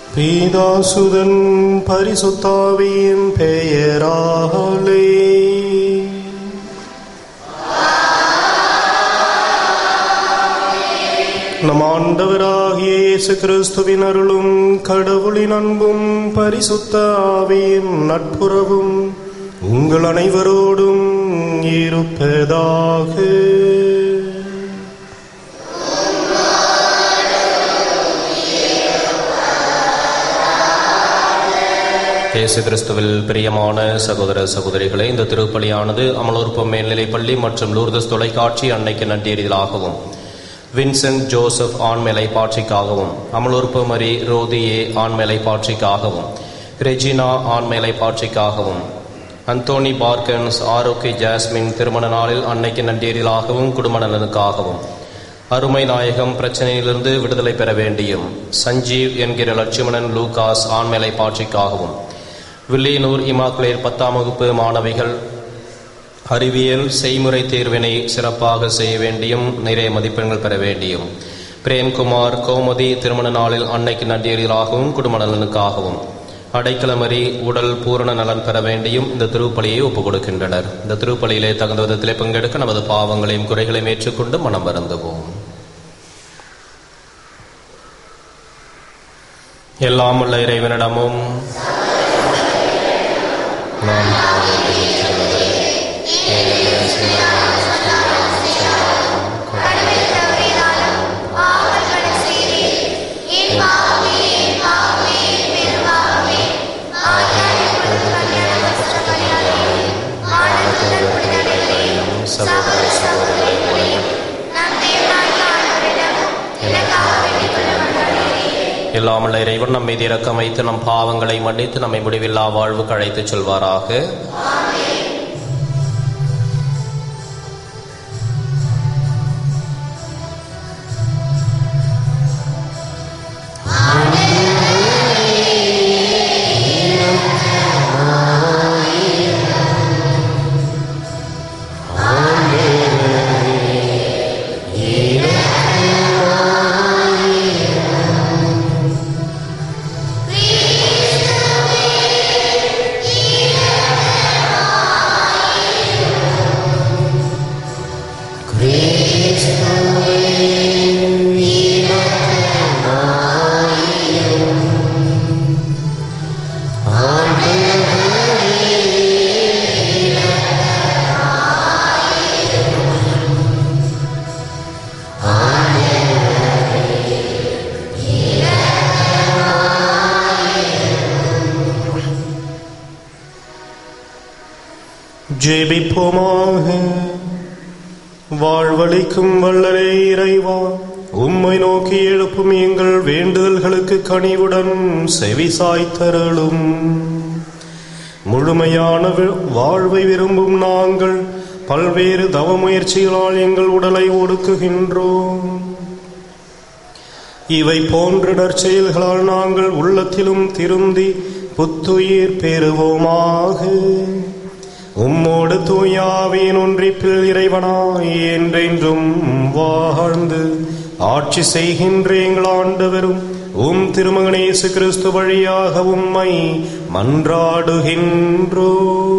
பீதாசுதன் பரிசுத்தாவியின் பெயராலே நம் ஆண்டவராகிய இயேசு கிறிஸ்துவின் அருளும் கடவுளின் அன்பும் பரிசுத்த ஆவியின் நட்புறவும் உங்கள் அனைவரோடும் இருப்பதாக இயேசு கிறிஸ்துவில் பிரியமான சகோதர சகோதரிகளே இந்த திருப்பலியானது அமலோற்பம் மேல்நிலைப் பள்ளி மற்றும் லூர்தஸ் தொலைக்காட்சி அன்னைக்கு நன்றீரிலாகவும் வின்சென்ட் ஜோசப் ஆண்மேலை பாட்சிக்காகவும் அமலோற்ப மரி ரோதியே ஆண்மேலை பாட்சிக்காகவும் ரெஜினா ஆண்மேலை பாட்சிக்காகவும் அந்தோனி பார்க்கன்ஸ் ஆரோக்கிய ஜாஸ்மின் திருமண நாளில் அன்னைக்கு நன்றீரிலாகவும் குடும்ப நலனுக்காகவும் அருமை நாயகம் பிரச்சனையிலிருந்து விடுதலை பெற வேண்டியும் சஞ்சீவ் என்கிற லட்சுமணன் லூகாஸ் ஆண்மேலை பாட்சிக்காகவும் வில்லியனூர் இமாக்குலேர் பத்தாம் வகுப்பு மாணவிகள் அறிவியல் செய்முறை தேர்வினை சிறப்பாக செய்ய வேண்டியும் நிறைய மதிப்பெண்கள் பெற வேண்டியும் பிரேம்குமார் கோமதி திருமண நாளில் அன்னைக்கு நன்றியலாகவும் குடும்ப நலனுக்காகவும் அடைக்கலமறி உடல் பூரண நலன் பெற வேண்டியும் இந்த திருப்பலியை ஒப்புக் கொடுக்கின்றனர் இந்த திருப்பலியிலே தகுந்த விதத்திலே பங்கெடுக்க நமது பாவங்களையும் குறைகளையும் ஏற்றுக்கொண்டு மனம் வருந்துவோம் எல்லாம் உள்ள இறைவனிடமும் நான் பாவத்தை விட்டுவிடுகிறேன். என்னுடைய சிந்தனையாலும் சொல்லாலும் செயலாலும் கடமையை தவறினாலும் பாவங்களை செய்தேன். என் பாவமே, என் பாவமே, என் பெரும்பாவமே. ஆகையால் இப்பொழுது கல்யாண கஷ்டப்படியாரையும், வானத்துடன் புனிதர்களையும், சகோதர சகோதரிகளையும், நம் தேவனாகிய ஆண்டவரிடம் எனக்காக வேண்டிக் கொள்ள மன்றாடுகிறேன். எல்லாமல்ல இறைவன் நம் மீது இரக்கம் வைத்து நம் பாவங்களை மன்னித்து நம்மை முடிவில்லா வாழ்வுக்கு அழைத்துச் செல்வாராக ஜெபிப்போமாக வாழ்வளிக்கும் வல்லரே இறைவா உம்மை நோக்கி எழுப்பும் எங்கள் வேண்டுதல்களுக்கு கனிவுடன் செவி சாய்த்தருளும் முழுமையான வி- வாழ்வை விரும்பும் நாங்கள் பல்வேறு தவ முயற்சிகளால் எங்கள் உடலை ஒடுக்குகின்றோம் இவை போன்ற நற்செயல்களால் நாங்கள் உள்ளத்திலும் திருந்தி புத்துயிர் பெறுவோமாக உம்மோடு தூயாவின் ஒன்றிப்பில் இறைவனாய் என்றென்றும் வாழ்ந்து ஆட்சி செய்கின்ற எங்கள் ஆண்டவரும் உம் திருமகன் இயேசு கிறிஸ்து வழியாக உம்மை மன்றாடுகின்றோ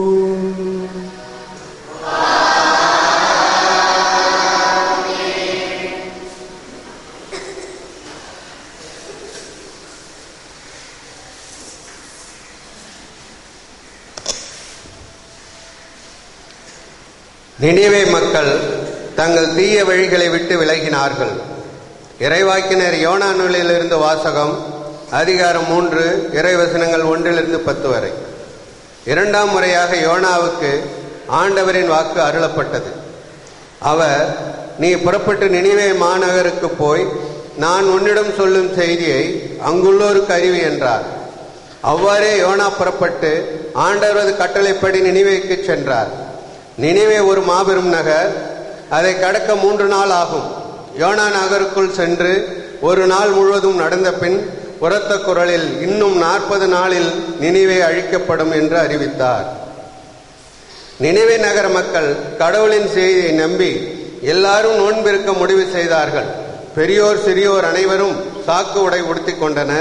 நினிவே மக்கள் தங்கள் தீய வழிகளை விட்டு விலகினார்கள் இறைவாக்கினர் யோனா நூலிலிருந்து வாசகம் அதிகாரம் மூன்று இறைவசனங்கள் ஒன்றிலிருந்து பத்து வரை இரண்டாம் முறையாக யோனாவுக்கு ஆண்டவரின் வாக்கு அருளப்பட்டது அவர் நீ புறப்பட்டு நினிவே மாநகருக்கு போய் நான் உன்னிடம் சொல்லும் செய்தியை அங்குள்ளோருக்கு அறிவி என்றார் அவ்வாறே யோனா புறப்பட்டு ஆண்டவரது கட்டளைப்படி நினிவேக்கு சென்றார் நினிவே ஒரு மாபெரும் நகர் அதை கடக்க மூன்று நாள் ஆகும் யோனா நகருக்குள் சென்று ஒரு நாள் முழுவதும் நடந்த பின் உரத்த குரலில் இன்னும் நாற்பது நாளில் நினிவே அழிக்கப்படும் என்று அறிவித்தார் நினைவே நகர மக்கள் கடவுளின் செய்தியை நம்பி எல்லாரும் நோன்பிருக்க முடிவு செய்தார்கள் பெரியோர் சிறியோர் அனைவரும் சாக்கு உடை உடுத்திக் கொண்டனர்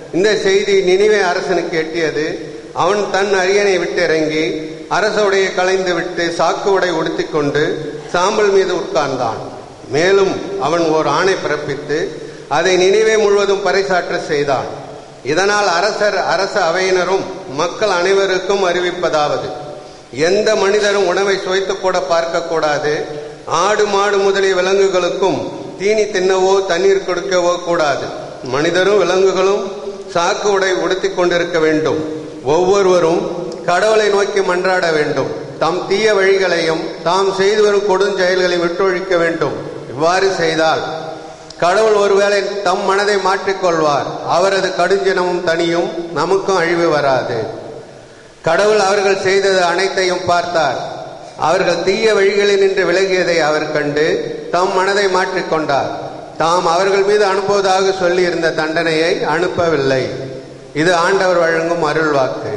இந்த செய்தி நினிவே அரசனுக்கு எட்டியது அவன் தன் அரியணை விட்டு இறங்கி அரச உடையை களைந்து விட்டு சாக்கு உடை உடுத்திக்கொண்டு சாம்பல் மீது உட்கார்ந்தான் மேலும் அவன் ஓர் ஆணை பிறப்பித்து அதை நினைவே முழுவதும் பறைசாற்ற செய்தான் இதனால் அரசர் அரச அவையினரும் மக்கள் அனைவருக்கும் அறிவிப்பதாவது எந்த மனிதரும் உணவை சுவைத்து கூட பார்க்கக்கூடாது ஆடு மாடு முதலிய விலங்குகளுக்கும் தீனி தின்னவோ தண்ணீர் கொடுக்கவோ கூடாது மனிதரும் விலங்குகளும் சாக்கு உடை உடுத்திக் கொண்டிருக்க வேண்டும் ஒவ்வொருவரும் கடவுளை நோக்கி மன்றாட வேண்டும் தம் தீய வழிகளையும் தாம் செய்து வரும் கொடுஞ்செயல்களை விட்டொழிக்க வேண்டும் இவ்வாறு செய்தால் கடவுள் ஒருவேளை தம் மனதை மாற்றிக்கொள்வார் அவரது கடுஞ்சினமும் தனியும் நமக்கும் அழிவு வராது கடவுள் அவர்கள் செய்தது அனைத்தையும் பார்த்தார் அவர்கள் தீய வழிகளில் நின்று விலகியதை அவர் கண்டு தம் மனதை மாற்றிக்கொண்டார் தாம் அவர்கள் மீது அனுப்புவதாக சொல்லியிருந்த தண்டனையை அனுப்பவில்லை இது ஆண்டவர் வழங்கும் அருள்வாக்கு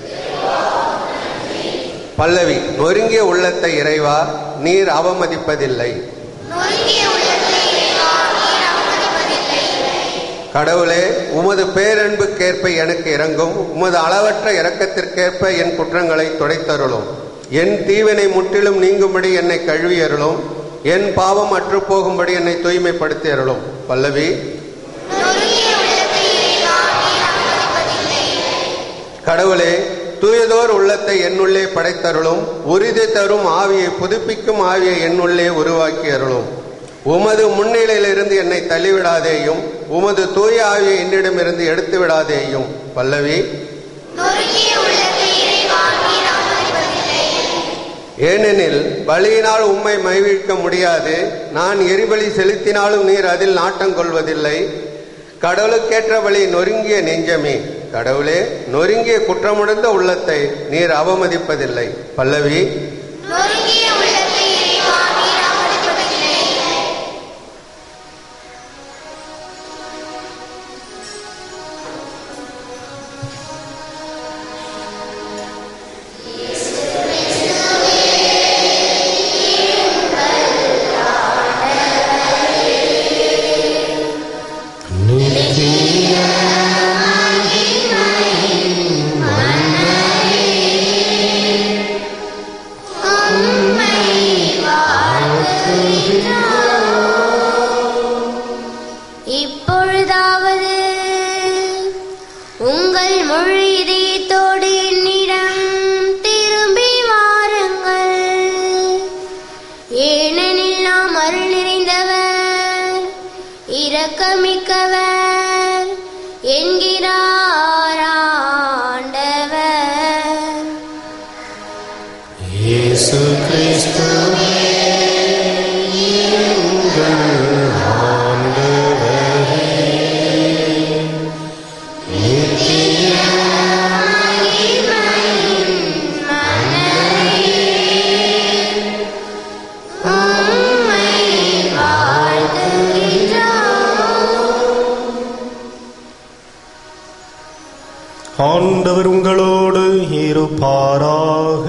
பல்லவி நொறுங்கிய உள்ளத்தை இறைவா நீர் அவமதிப்பதில்லை கடவுளே உமது பேரன்புக்கேற்ப எனக்கு இறங்கும் உமது அளவற்ற இரக்கத்திற்கேற்ப என் குற்றங்களை துடைத்தருளும் என் தீவினை முற்றிலும் நீங்கும்படி என்னை கழுவி அருளும் என் பாவம் அற்று போகும்படி என்னை தூய்மைப்படுத்தி அருளும் பல்லவி கடவுளே தூயதோர் உள்ளத்தை என்னுள்ளே படைத்தருளும் உறுதி தரும் ஆவியை புதுப்பிக்கும் ஆவியை என்னுள்ளே உருவாக்கி அருளும் உமது முன்னிலையிலிருந்து என்னை தள்ளிவிடாதேயும் உமது தூய ஆவியை என்னிடமிருந்து எடுத்து விடாதேயும் பல்லவி ஏனெனில் பலியினால் உம்மை மைவிழ்க்க முடியாது நான் எரிபலி செலுத்தினாலும் நீர் அதில் நாட்டம் கொள்வதில்லை கடவுளுக்கேற்ற பலி நொறுங்கிய நெஞ்சமே கடவுளே நொறுங்கிய குற்றமுடைந்த உள்ளத்தை நீர் அவமதிப்பதில்லை பல்லவி இப்பொழுதாவது உங்கள் முழு இதயத்தோடு என்னிடம் திரும்பி வாருங்கள் ஏனெனில் நாம் அருள் நிறைந்தவர் இரக்கமிக்கவர் என்கிறார் ஆண்டவர் இயேசு கிறிஸ்துவே எங்கள் ஆண்டவரே நித்திய உம்மை வாழ்த்துகின்றோம் ஆண்டவர் உங்களோடு இருப்பாராக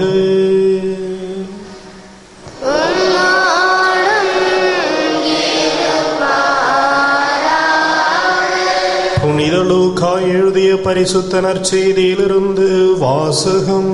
புனித லூக்கா எழுதிய பரிசுத்த நற்செய்தியிலிருந்து வாசகம்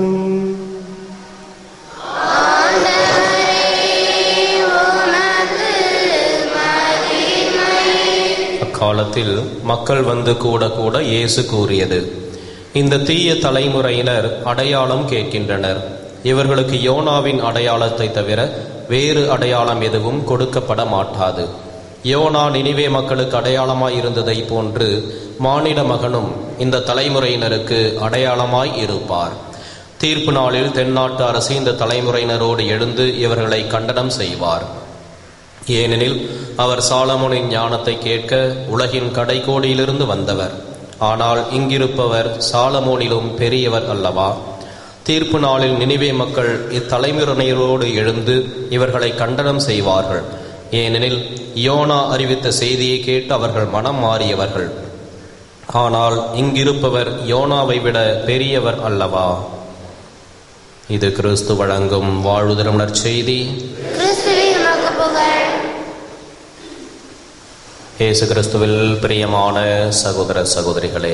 அக்காலத்தில் மக்கள் வந்து கூட கூட இயேசு கூறியது இந்த தீய தலைமுறையினர் அடையாளம் கேட்கின்றனர் இவர்களுக்கு யோனாவின் அடையாளத்தை தவிர வேறு அடையாளம் எதுவும் கொடுக்கப்பட மாட்டாது யோனா நினிவே மக்களுக்கு அடையாளமாய் இருந்ததை போன்று மானிட மகனும் இந்த தலைமுறையினருக்கு அடையாளமாய் இருப்பார் தீர்ப்பு நாளில் தென்னாட்டு அரசு இந்த தலைமுறையினரோடு எழுந்து இவர்களை கண்டனம் செய்வார் ஏனெனில் அவர் சாலமோனின் ஞானத்தை கேட்க உலகின் கடைக்கோடியிலிருந்து வந்தவர் ஆனால் இங்கிருப்பவர் சாலமோனிலும் பெரியவர் அல்லவா தீர்ப்பு நாளில் நினிவே மக்கள் இத்தலைமுறையினரோடு எழுந்து இவர்களை கண்டனம் செய்வார்கள் ஏனெனில் யோனா அறிவித்த செய்தியை கேட்டு அவர்கள் மனம் மாறியவர்கள் ஆனால் இங்கிருப்பவர் யோனாவை விட பெரியவர் அல்லவா இது கிறிஸ்து வழங்கும் வாழ்வுதரும் நற்செய்தி கிறிஸ்துவே உமக்கு புகழ் இயேசு கிறிஸ்துவில் பிரியமான சகோதர சகோதரிகளே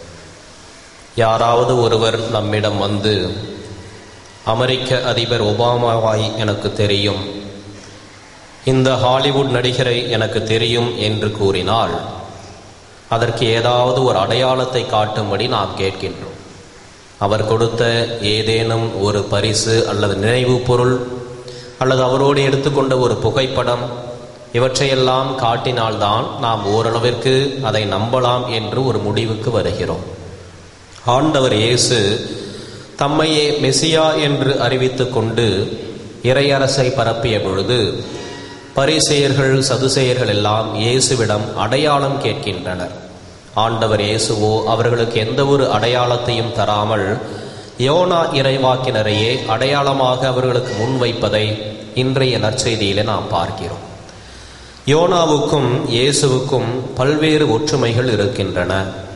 யாராவது ஒருவர் நம்மிடம் வந்து அமெரிக்க அதிபர் ஒபாமாவாய் எனக்கு தெரியும் இந்த ஹாலிவுட் நடிகரை எனக்கு தெரியும் என்று கூறினால் அதற்கு ஏதாவது ஒரு அடையாளத்தை காட்டும்படி நாம் கேட்கின்றோம் அவர் கொடுத்த ஏதேனும் ஒரு பரிசு அல்லது நினைவு பொருள் அல்லது அவரோடு எடுத்துக்கொண்ட ஒரு புகைப்படம் இவற்றையெல்லாம் காட்டினால்தான் நாம் ஓரளவிற்கு அதை நம்பலாம் என்று ஒரு முடிவுக்கு வருகிறோம் ஆண்டவர் இயேசு தம்மையே மெசியா என்று அறிவித்துக் கொண்டு இறையரசை பரப்பிய பொழுது பரிசெயர்கள் சதுசெயர்கள் எல்லாம் இயேசுவிடம் அடையாளம் கேட்கின்றனர் ஆண்டவர் இயேசுவோ அவர்களுக்கு எந்த ஒரு அடையாளத்தையும் தராமல் யோனா இறைவாக்கினரையே அடையாளமாக அவர்களுக்கு முன்வைப்பதை இன்றைய நற்செய்தியிலே நாம் பார்க்கிறோம் யோனாவுக்கும் இயேசுவுக்கும் பல்வேறு ஒற்றுமைகள் இருக்கின்றன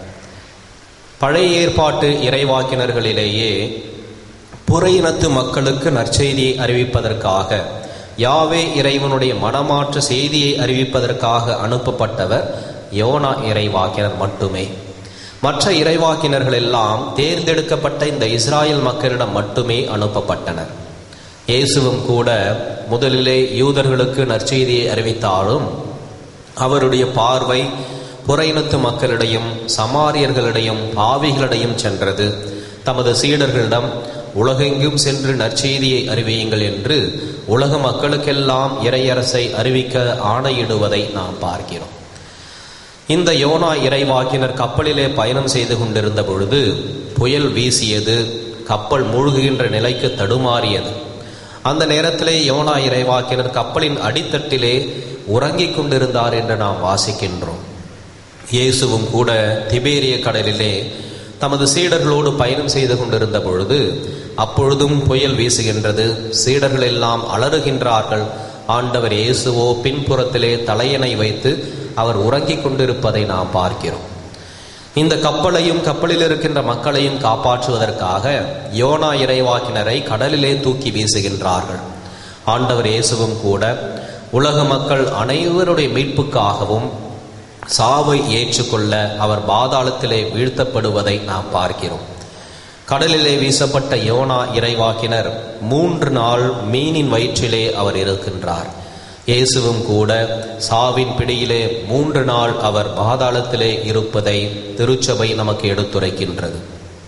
பழைய ஏற்பாட்டு இறைவாக்கினர்களிலேயே புற இனத்து மக்களுக்கு நற்செய்தியை அறிவிப்பதற்காக யாவே இறைவனுடைய மனமாற்ற செய்தியை அறிவிப்பதற்காக அனுப்பப்பட்டவர் யோனா இறைவாக்கினர் மட்டுமே மற்ற இறைவாக்கினர்கள் எல்லாம் தேர்ந்தெடுக்கப்பட்ட இந்த இஸ்ராயல் மக்களிடம் மட்டுமே அனுப்பப்பட்டனர் இயேசுவும் கூட முதலிலே யூதர்களுக்கு நற்செய்தியை அறிவித்தாலும் அவருடைய பார்வை புற இனத்து மக்களிடையும் சமாரியர்களிடையும் பாவிகளிடையும் சென்றது தமது சீடர்களிடம் உலகெங்கும் சென்று நற்செய்தியை அறிவியுங்கள் என்று உலக மக்களுக்கெல்லாம் இறையரசை அறிவிக்க ஆணையிடுவதை நாம் பார்க்கிறோம் இந்த யோனா இறைவாக்கினர் கப்பலிலே பயணம் செய்து கொண்டிருந்த பொழுது புயல் வீசியது கப்பல் மூழ்குகின்ற நிலைக்கு தடுமாறியது அந்த நேரத்திலே யோனா இறைவாக்கினர் கப்பலின் அடித்தட்டிலே உறங்கிக் கொண்டிருந்தார் என்று நாம் வாசிக்கின்றோம் இயேசுவும் கூட திபேரிய கடலிலே தமது சீடர்களோடு பயணம் செய்து கொண்டிருந்த பொழுது அப்பொழுதும் புயல் வீசுகின்றது சீடர்கள் எல்லாம் அலறுகின்றார்கள் ஆண்டவர் இயேசுவோ பின்புறத்திலே தலையணை வைத்து அவர் உறங்கிக் கொண்டிருப்பதை நாம் பார்க்கிறோம் இந்த கப்பலையும் கப்பலில் இருக்கின்ற மக்களையும் காப்பாற்றுவதற்காக யோனா இறைவாக்கினரை கடலிலே தூக்கி வீசுகின்றார்கள் ஆண்டவர் இயேசுவும் கூட உலக மக்கள் அனைவருடைய மீட்புக்காகவும் சாவை ஏற்றுக்கொள்ள அவர் பாதாளத்திலே வீழ்த்தப்படுவதை நாம் பார்க்கிறோம் கடலிலே வீசப்பட்ட யோனா இறைவாக்கினர் மூன்று நாள் மீனின் வயிற்றிலே அவர் இருக்கின்றார் இயேசுவும் கூட சாவின் பிடியிலே மூன்று நாள் அவர் பாதாளத்திலே இருப்பதை திருச்சபை நமக்கு எடுத்துரைக்கின்றது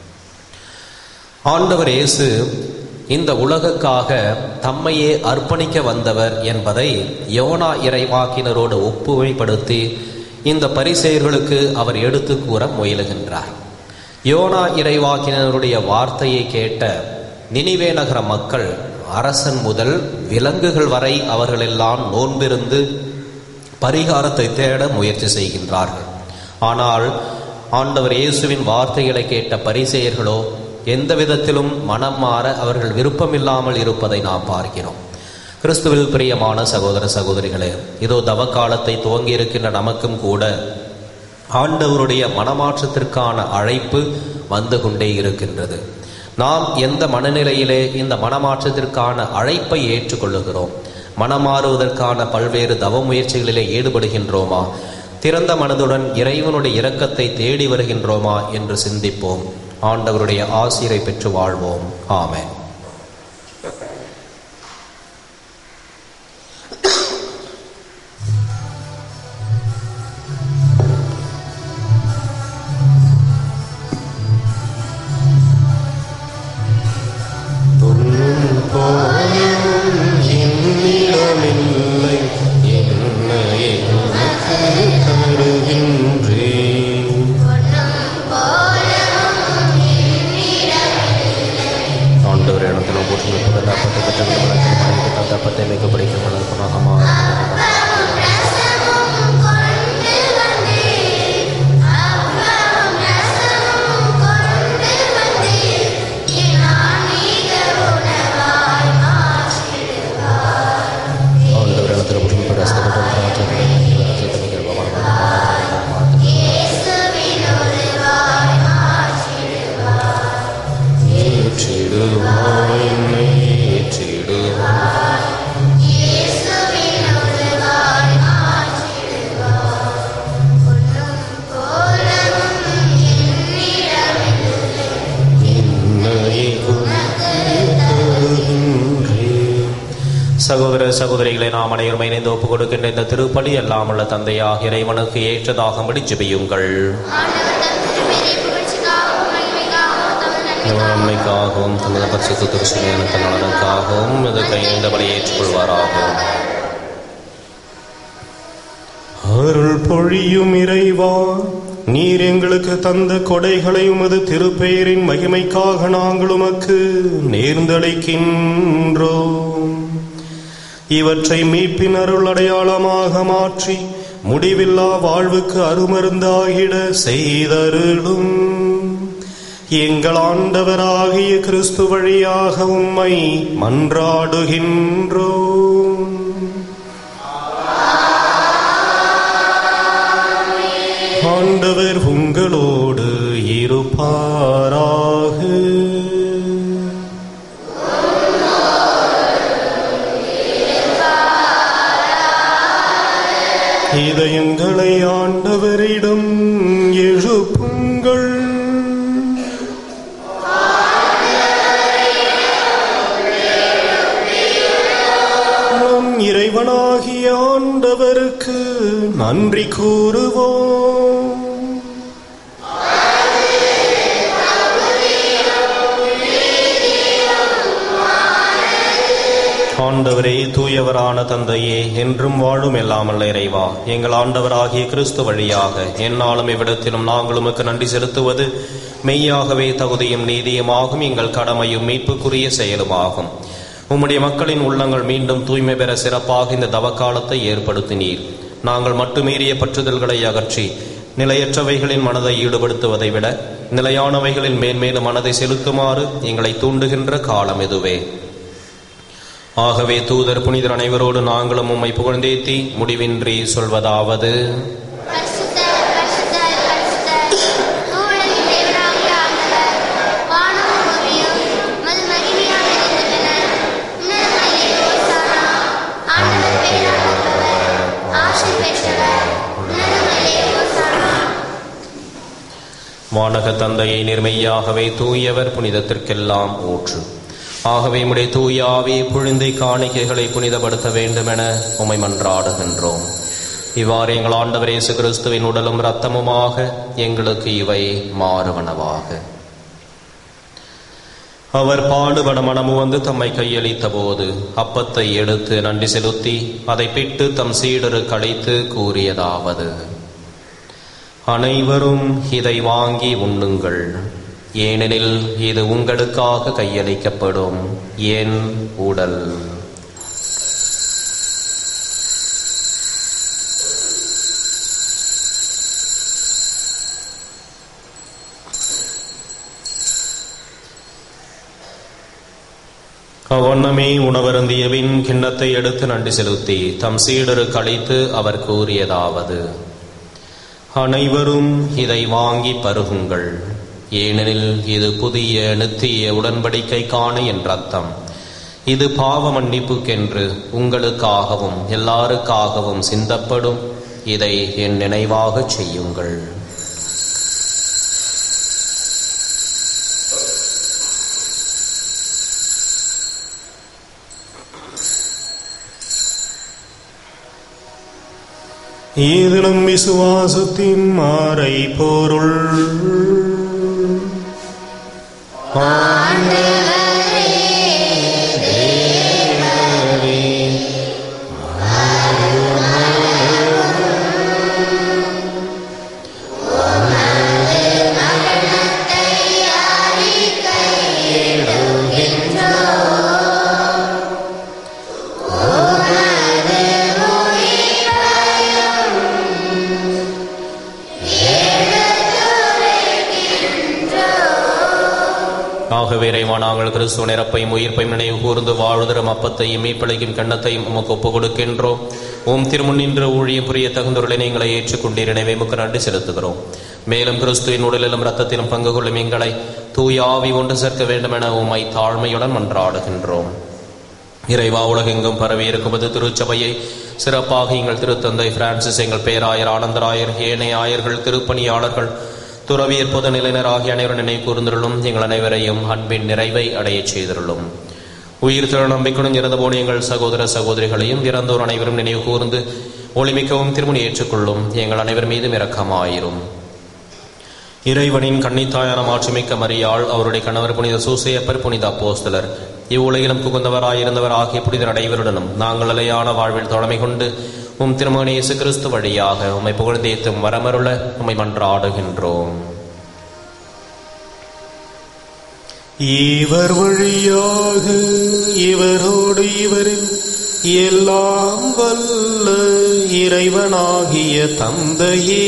ஆண்டவர் இயேசு இந்த உலகுக்காக தம்மையே அர்ப்பணிக்க வந்தவர் என்பதை யோனா இறைவாக்கினரோடு ஒப்புமைப்படுத்தி இந்த பரிசெயர்களுக்கு அவர் எடுத்து கூற முயலுகின்றார் யோனா இறைவாக்கினருடைய வார்த்தையை கேட்ட நினிவே நகர மக்கள் அரசன் முதல் விலங்குகள் வரை அவர்களெல்லாம் நோன்பிருந்து பரிகாரத்தை தேட முயற்சி செய்கின்றார்கள் ஆனால் ஆண்டவர் இயேசுவின் வார்த்தைகளை கேட்ட பரிசெயர்களோ எந்த விதத்திலும் மனம் மாற அவர்கள் விருப்பமில்லாமல் இருப்பதை நாம் பார்க்கிறோம் கிறிஸ்துவில் பிரியமான சகோதர சகோதரிகளே இதோ தவக்காலத்தை துவங்கி இருக்கின்ற நமக்கும் கூட ஆண்டவருடைய மனமாற்றத்திற்கான அழைப்பு வந்து கொண்டே இருக்கின்றது நாம் எந்த மனநிலையிலே இந்த மனமாற்றத்திற்கான அழைப்பை ஏற்றுக்கொள்ளுகிறோம் மனமாறுவதற்கான பல்வேறு தவ முயற்சிகளிலே ஈடுபடுகின்றோமா திறந்த மனதுடன் இறைவனுடைய இரக்கத்தை தேடி வருகின்றோமா என்று சிந்திப்போம் ஆண்டவருடைய ஆசிரை பெற்று வாழ்வோம் ஆமென் தொன்னும் பாயும் என்னிடமில்லை என்ன எனக்கு தருகின்றேன் சகோதர சகோதரிகளை நாம் அனைவரும் இணைந்து ஒப்புக் கொடுக்கின்ற இந்த திருப்பலி எல்லாம் உள்ள தந்தையாக இறைவனுக்கு ஏற்றதாகும்படி ஜெபியுங்கள் ஆண்டவர் தம் திருப்பெரிய புகழ்ச்சிக்காகவும் மகிமைக்காகவும் தமது நன்மைக்காகவும் நன்மைக்காகவும் தமது பரிசுத்த திருசுமையான நலனுக்காகவும் இது கையேந்தபடி ஏற்றுக்கொள்வாராக அருள் பொழியும் இறைவா நீர் எங்களுக்கு தந்த கொடைகளை உமது திருப்பெயரின் மகிமைக்காக நாங்கள் உமக்கு நேர்ந்தளிக்கின்றோம் இவற்றை மீட்பின் அருள் அடையாளமாக மாற்றி முடிவில்லா வாழ்வுக்கு அருமருந்தாகிட செய்தருளும் எங்கள் ஆண்டவராகிய கிறிஸ்து வழியாக உம்மை மன்றாடுகின்றோம் ஆண்டவர் உங்களோடு இருப்பாராக இதயங்களை ஆண்டவரிடம் எழுப்புங்கள் நம் இறைவனாகிய ஆண்டவருக்கு நன்றி கூறுவோம் ஆண்டவரே தூயவரான தந்தையே என்றும் வாழும் எல்லாமல்ல இறைவா எங்கள் ஆண்டவராகிய கிறிஸ்து வழியாக எந்நாளும் இவ்விடத்திலும் நாங்கள் உமக்கு நன்றி செலுத்துவது மெய்யாகவே தகுதியும் நீதியுமாகும் எங்கள் கடமையும் மீட்புக்குரிய செயலுமாகும் உம்முடைய மக்களின் உள்ளங்கள் மீண்டும் தூய்மை பெற சிறப்பாக இந்த தவக்காலத்தை ஏற்படுத்தினீர் நாங்கள் மட்டுமீறிய பற்றுதல்களை அகற்றி நிலையற்றவைகளின் மனதை ஈடுபடுத்துவதை விட நிலையானவைகளின் மேன்மேலும் மனதை செலுத்துமாறு எங்களை தூண்டுகின்ற காலம் இதுவே ஆகவே தூதர் புனிதர் அனைவரோடு நாங்களும் உம்மை புகழ்ந்தேத்தி முடிவின்றி சொல்வதாவது பரிசுத்தர், பரிசுத்தர், பரிசுத்தர், தூயவரின் தேவனாகிய ஆண்டவர், வானமும் பூமியும் உமது மகிமையால் நிறைந்துள்ளன. உன்னதங்களிலே ஓசானா, ஆண்டவர் பெயரால் வருபவர், ஆசி பெற்றவர், உன்னதங்களிலே ஓசானா. வானக தந்தையை நிர்மையாகவே தூயவர் புனிதத்திற்கெல்லாம் ஊற்று ஆகவே உம்முடைய தூய ஆவியை புழிந்தை காணிக்கைகளை புனிதப்படுத்த வேண்டுமென உம்மை மன்றாடுகின்றோம் இவ்வாறு எங்கள் ஆண்டவர் இயேசு கிறிஸ்துவின் உடலும் இரத்தமுமாக எங்களுக்கு இவை மாறுவனவாக அவர் பாடுபட மனமு வந்து தம்மை கையளித்த போது அப்பத்தை எடுத்து நன்றி செலுத்தி அதை பிட்டு தம் சீடரு கழித்து கூறியதாவது அனைவரும் இதை வாங்கி உண்ணுங்கள் ஏனெனில் இது உங்களுக்காக கையளிக்கப்படும் என் உடல் அவ்வண்ணமே உணவருந்தியபின் கிண்ணத்தை எடுத்து நன்றி செலுத்தி தம் சீடரு கழித்து அவர் கூறியதாவது அனைவரும் இதை வாங்கி பருகுங்கள் ஏனெனில் இது புதிய நித்திய உடன்படிக்கைக்கான என்ற அர்த்தம் இது பாவ மன்னிப்புக்கென்று உங்களுக்காகவும் எல்லாருக்காகவும் சிந்தப்படும் இதை என் நினைவாகச் செய்யுங்கள் இது நம் விசுவாசத்தின் மாறை பொருள் ஆகவே இறைவா நாங்கள் கிறிஸ்துவ நிரப்பையும் உயிர்ப்பையும் நினைவு கூர்ந்து வாழ்தரும் அப்பத்தையும் மீப்பழைக்கும் கண்ணத்தையும் உமக்கு ஒப்புக் கொடுக்கின்றோம் ஓம் திருமுன்னின்ற ஊழியம் புரிய தகுந்தவர்களை நீங்களை ஏற்றுக்கொண்டீர் எனவே உமக்கு நன்றி செலுத்துகிறோம் மேலும் கிறிஸ்துவின் உடலிலும் இரத்தத்திலும் பங்கு கொள்ளும் எங்களை தூய ஆவி ஒன்று சேர்க்க வேண்டும் என உம்மை தாழ்மையுடன் மன்றாடுகின்றோம் இறைவா உலகெங்கும் பரவி இருக்கும்போது திருச்சபையை சிறப்பாக எங்கள் திருத்தந்தை பிரான்சிஸ் எங்கள் பேராயர் ஆனந்தராயர் ஏனைய ஆயர்கள் திருப்பணியாளர்கள் துறவியர் பொது நிலையினர் ஆகிய அனைவரும் நினைவு கூர்ந்துள்ளும் எங்கள் அனைவரையும் அன்பின் நிறைவை அடையச் செய்துள்ளும் உயிர் திரு நம்பிக்கையுடன் இறந்து போன எங்கள் சகோதர சகோதரிகளையும் இறந்தோர் அனைவரும் நினைவு கூர்ந்து ஒளிமிக்கவும் திருமணி ஏற்றுக்கொள்ளும் எங்கள் அனைவர் மீதும் இரக்கமாயிரும் இறைவனின் கன்னித்தாயான மாட்சிமிக்க மரியாள் அவருடைய கணவர் புனித சூசையப்பர் புனித அப்போஸ்தலர் இவ்வுலகிலும் புகுந்தவராயிருந்தவர் ஆகிய புனிதர் அனைவருடனும் நாங்கள் நிலையான வாழ்வில் தொடமை கொண்டு உம் திருமகன் இயேசு கிறிஸ்து வழியாக உம்மை புகழ்ந்தேத்தும் வரமருள உம்மை மன்றாடுகின்றோம் இவர் வழியாக இவரோடு இவரில் எல்லாம் வல்ல இறைவனாகிய தந்தையே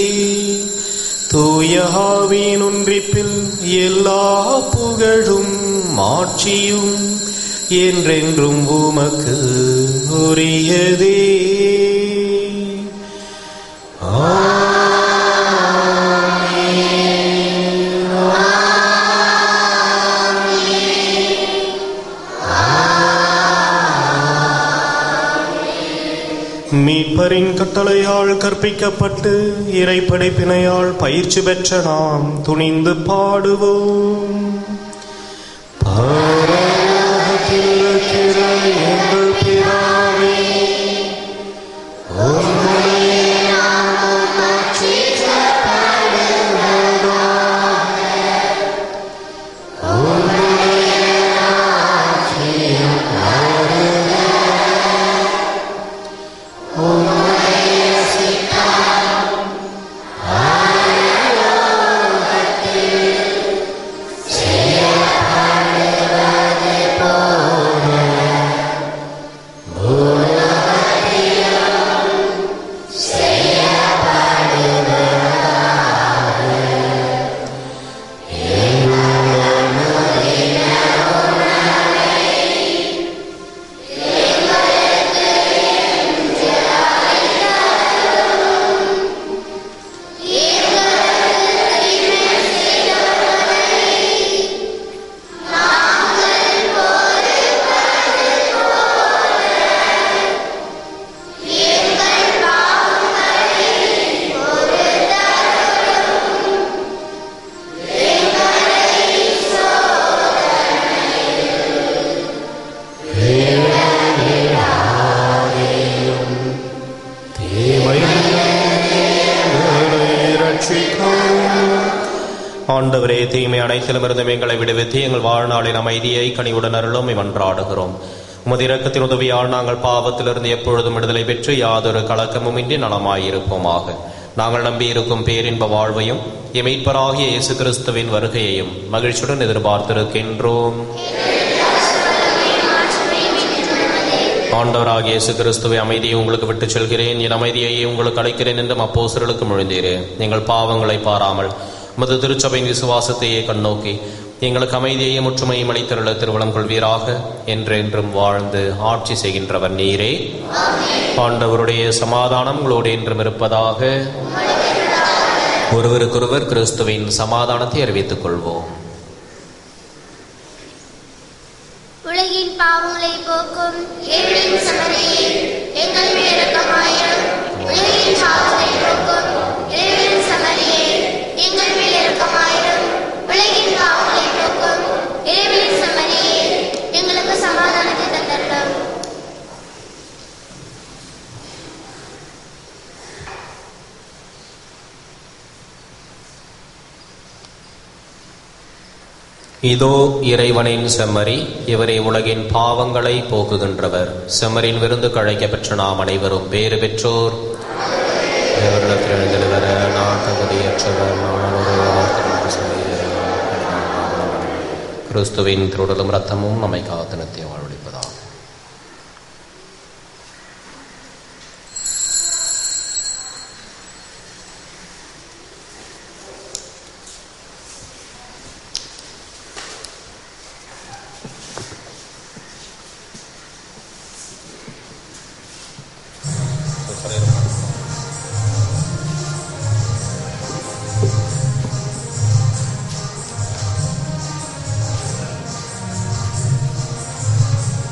தூயஹாவின் ஒன்றிப்பில் எல்லா புகழும் மாட்சியும் என்றென்றும் உமக்கு உரியதே மீட்பரின் கட்டளையால் கற்பிக்கப்பட்டு இறை படைப்பினையால் பயிற்சி பெற்ற நாம் துணிந்து பாடுவோம் பரலோகத்தில் இருக்கிற எங்கள் பிதாவே, உம்முடைய நாமம் மாட்சிக்கப்படுவதாக. உம்முடைய ராஜ்யம் வருக. உம்முடைய சித்தம் பரலோகத்தில் செய்யப்படுவது போல பூலோகத்திலும் செய்யப்படுவதாக. எங்களுடைய உணவை ஆண்டவரே தீமை அனைத்திலும் இருந்தும் எங்களை விடுவித்து எங்கள் வாழ்நாளின் அமைதியை கனிவுடன் அருளும் மன்றாடுகிறோம் உமது இரக்கத்தின் உதவியால் நாங்கள் பாவத்திலிருந்து எப்பொழுதும் விடுதலை பெற்று யாதொரு கலக்கமுமின்றி நலமாயிருப்போமாக நாங்கள் நம்பியிருக்கும் பேரின்ப வாழ்வையும் எமீட்பராகிய இயேசு கிறிஸ்துவின் வருகையையும் மகிழ்ச்சியுடன் எதிர்பார்த்திருக்கின்றோம் ஆண்டவராகிய இயேசு கிறிஸ்துவை அமைதியை உங்களுக்கு விட்டுச் செல்கிறேன் என் அமைதியை உங்களுக்கு அளிக்கிறேன் என்றும் அப்போஸ்தலருக்கு மொழிந்தீரே எங்கள் பாவங்களை பாராமல் உமது திருச்சபையின் விசுவாசத்தையே கண்ணோக்கி எங்களுக்கு அமைதியையும் ஒற்றுமையும் அளித்தருள திருவளம் கொள்வீராக என்றென்றும் வாழ்ந்து ஆட்சி செய்கின்றவர் நீரே ஆண்டவருடைய சமாதானம் உங்களோடு என்றும் இருப்பதாக ஒருவருக்கொருவர் கிறிஸ்துவின் சமாதானத்தை அறிவித்துக் கொள்வோம் உலகின் பாவங்களை போக்கும் ஏழின் சமரியே எங்கள் மேல் இரக்கமாயிரும் உலகின் பாவங்களை போக்கும் ஏழின் சமரியே எங்கள் மேல் இரக்கமாயிரும் உலகின் பாவங்களை போக்கும் ஏழின் சமரியே எங்களுக்கு சமாதானத்தை தந்தருளும் இதோ இறைவனின் செம்மறி இவரே உலகின் பாவங்களை போக்குகின்றவர் செம்மறின் விருந்து கழைக்க பெற்ற நாம் அனைவரும் பேறு பெற்றோர் தேவரிடத்தில் எழுந்தல் வர நான் தகுதியற்றவர் நான் ஒரு வார்த்தை மட்டும் சொல்லுகிறேன். கிறிஸ்துவின் திருடலும் ரத்தமும் நம்மை காத்தனத்தை வாழ்வழிப்பதாகும் ஆ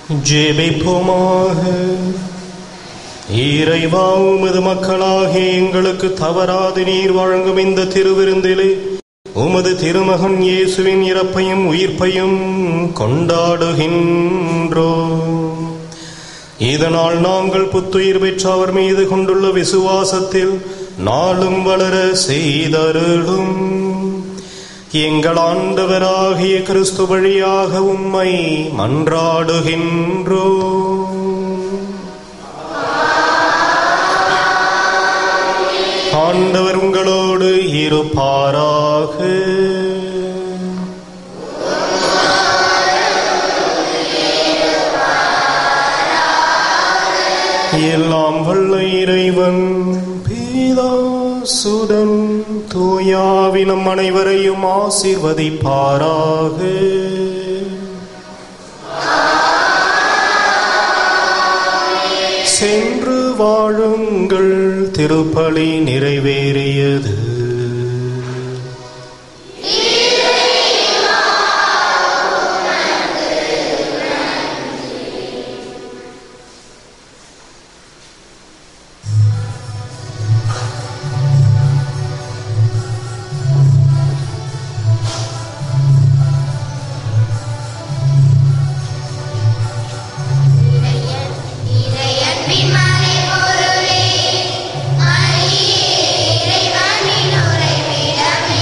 ஜெபிப்போமாக இறைவா உமது மக்களாகிய எங்களுக்கு தவறாது நீர் வழங்கும் இந்த திருவிருந்திலே உமது திருமகன் இயேசுவின் இறப்பையும் உயிர்ப்பையும் கொண்டாடுகின்றோம் இதனால் நாங்கள் புத்துயிர் பெற்ற அவர் மீது கொண்டுள்ள விசுவாசத்தில் நாளும் வளர செய்தருளும் எங்கள் ஆண்டவராகிய கிறிஸ்து வழியாக உம்மை மன்றாடுகின்றோ ஆண்டவர் உங்களோடு இருப்பாராக எல்லாம் வல்ல இறைவன் பீதா சுதன் தூயாவினம் அனைவரையும் ஆசீர்வதிப்பாராக சென்று வாழுங்கள் திருப்பலி நிறைவேறியது இறையன்பின் மறைபொருளே, மரியே இறைவனின் உறைவிடமே.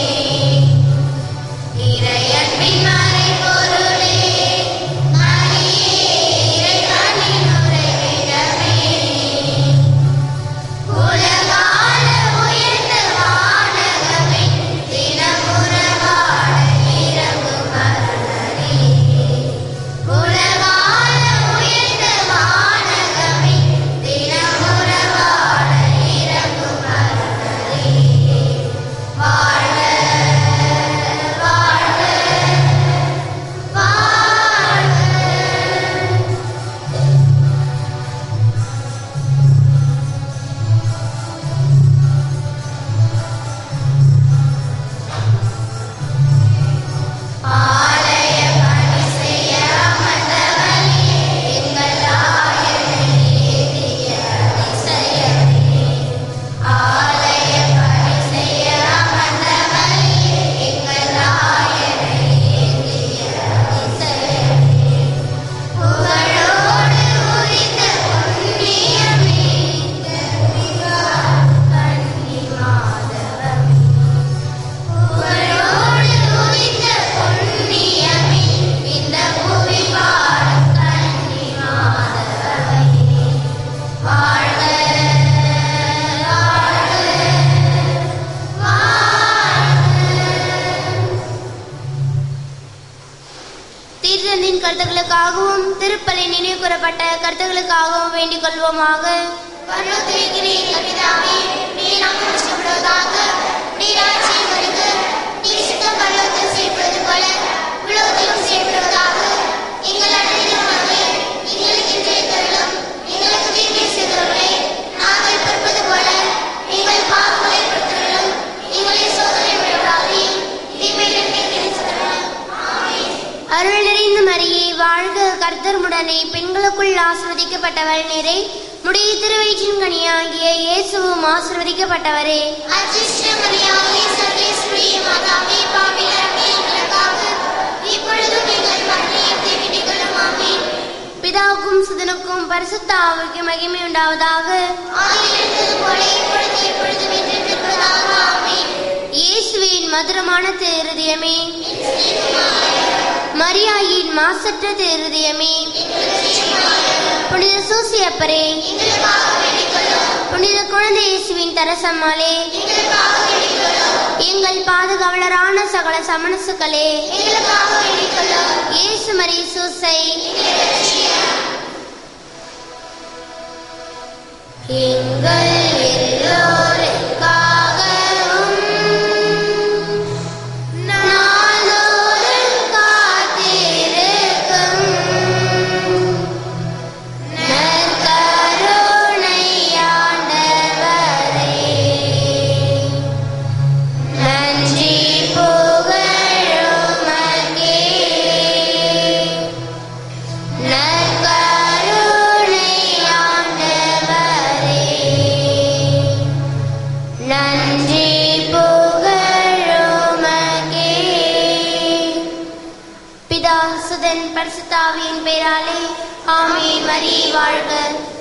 இறையன்பின் மறைபொருளே, மரியே இறைவனின் உறைவிடமே. உலகால உயர்ந்த வானகமே, தினமுறவாட இறங்கும் அருளரே. உலகால உயர்ந்த வானகமே, தினமுறவாட இறங்கும் அருளரே. வாழ்க, வாழ்க, வாழ்க. ஆலய பணி செய்ய அமர்ந்தவனே, எங்கள் ஆயனை ஏந்திய அதிசயமே. ஆலய பணி செய்ய அமர்ந்தவனே, எங்கள் ஆயனை ஏந்திய அதிசயமே. புகழோடு உரித்த புண்ணியமே, கன்னிமாதவமே. புகழோடு உதித்த புண்ணியமே, இந்த புவி வாழும் கன்னி மாதவமே. வாழ்க, வாழ்க, தீர்த்தந்தின் கருத்துக்களுக்காகவும் திருப்பலி நினைவு கூறப்பட்ட கருத்துக்களுக்காகவும் வேண்டிக் கொள்வோமாக பரலோகத்தில் இருக்கிற எங்கள் பிதாவே, உம்முடைய நாமம் பூஜிக்கப்படுவதாக. உம்முடைய ராஜ்யம் வருக. உம்முடைய சித்தம் பரலோகத்தில் செய்யப்படுவது போல உலகத்திலும் செய்யப்படுவதாக. எங்கள் அன்றாட உணவை எங்களுக்கு இன்றைய தருளும். எங்களுக்கு தீமை செய்தவர்களை நாங்கள் பொறுப்பது போல எங்கள் பாவங்களை பொறுத்தருளும். எங்களை சோதனை விடாதேயும் தீமையிலிருந்து எங்களை ரட்சித்தருளும். ஆமென். அருள் நிறைந்த மரியே வாழ்க கர்த்தர்முடனே பெண்களுக்குள் ஆசிர்வதிக்கப்பட்டவள் நிறை முடிய திருவயிற்றின் கனியாகிய இயேசுவும் ஆசிர்வதிக்கப்பட்டவரே அச்சிஷ்டமரியாவே சர்வேஸ்வரிய மாதாவே பாவிகளமே எங்களுக்காக இப்பொழுதும் எங்கள் மரணத்தை வேண்டிக் கொள்ளும் ஆமென். பிதாவுக்கும் சுதனுக்கும் பரிசுத்த ஆவிக்கு மகிமை உண்டாவதாக ஆதியில் இருந்தது போல இப்பொழுது எப்பொழுதும் என்றென்றிருப்பதாக ஆமென். இயேசுவின் மதுரமான திருதயமே மரியாயின் மாசற்ற திருதயமே புனித சூசியப்பரே எங்களுக்காக வேண்டிக் கொள்ளும் புனித குழந்தை இயேசுவின் தரசம்மாளே எங்களுக்காக வேண்டிக் கொள்ளும் எங்கள் பாதுகாவலரான சகல சமணசுக்களே எங்களுக்காக வேண்டிக் கொள்ளும் இயேசு மரி சூசை எங்கள் எல்லோருக்காகவும் நாள்தோறும் காத்திருக்கும் நற்கருணை ஆண்டவரே நன்றி புகழுமக்கே நற்கருணை நன்றி புகழுமகே பிதா சுதன் பரிசுத்தாவியின் பெயராலே ஆமீன் மரி வாழ்க